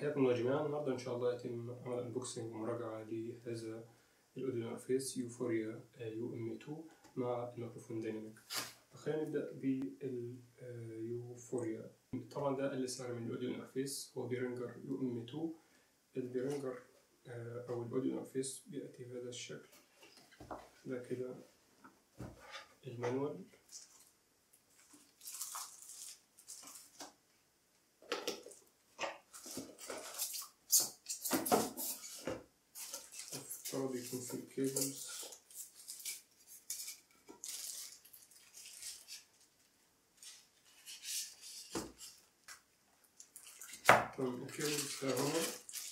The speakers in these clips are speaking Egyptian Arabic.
حياكم الله جميعا النهارده ان شاء الله يتم عمل انبوكسنج ومراجعه لهذا الاوديو انترفيس يوفوريا يو ام 2 مع الميكروفون دايناميك خلينا نبدا باليوفوريا طبعا ده اقل سعر من الاوديو انترفيس هو بيرنجر يو ام 2 البيرنجر او الاوديو انترفيس بياتي بهذا الشكل ده كده المانوال افترض يكون في الكيبلز تمام الكيبلز ده هنا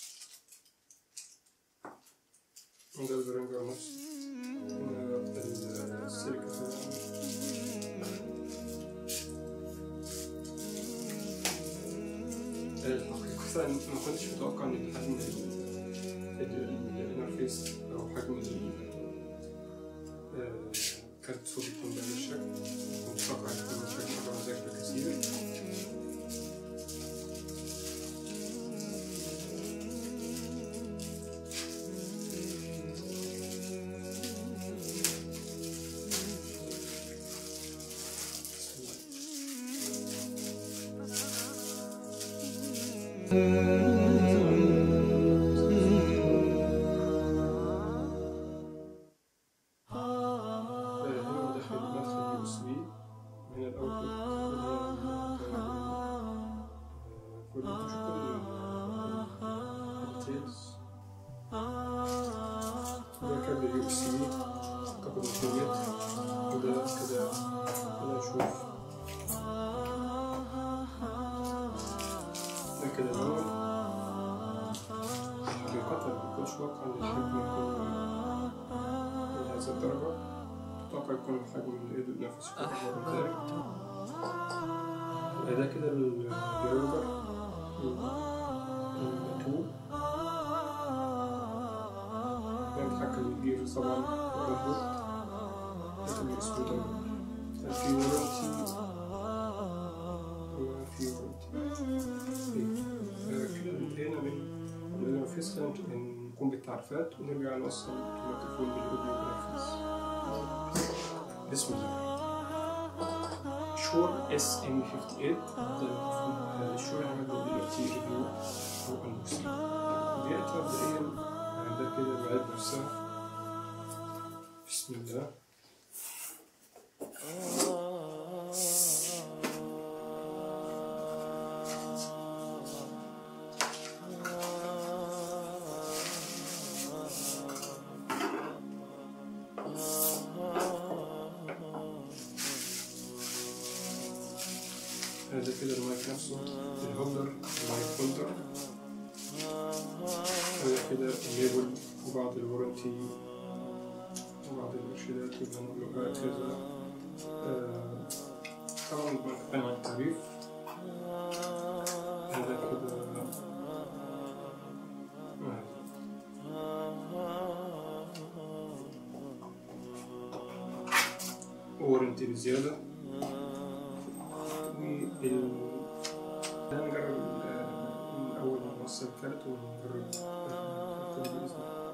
وده البرنجر نفسه هنا السلكة الحقيقة ما كنتش متوقع إن الحجم الانترفيس أو حجم كارت صوت يكون بهذا الشكل كنت متوقع يكون بشكل أكبر ذلك بكثير هنا داخل مدخل يو اس بي هنا الاوتبوت كل الديتيلز ده كابل يو اس بي اعتقد 2 متر وده كده هنا نشوف ده كده نور حقيقة ما كنتش متوقع إن الحجم يكون بهذه الدرجة أتوقع يكون حجم الإيد النفس يكون أكبر من ذلك ده كده البيرنجر التو ده بيتحكم بالجير طبعا والبورت ده الاسود ده في ورنتي في ورنتي كده انتهينا من الانترفيس خلينا نقوم بالتعريفات ونرجع نوصل الميكروفون بالاوديو انترفيس بسم الله شور اس ام 58 ده الميكروفون الشور هنعمل دلوقتي ريفيو او انبوكسنج بيأتي مبدئيا ده كده العلبة نفسها بسم الله هذا كده المايك نفسه الهولدر المايك هولدر هذا كده الليبل وبعض الورنتي وبعض الإرشادات والمنبهات كذا آه، طبعا أنواع التعريف هذا كده ورنتي بزيادة وال هنجرب من أول ما نوصل الكارت ونجرب الكود بإذن الله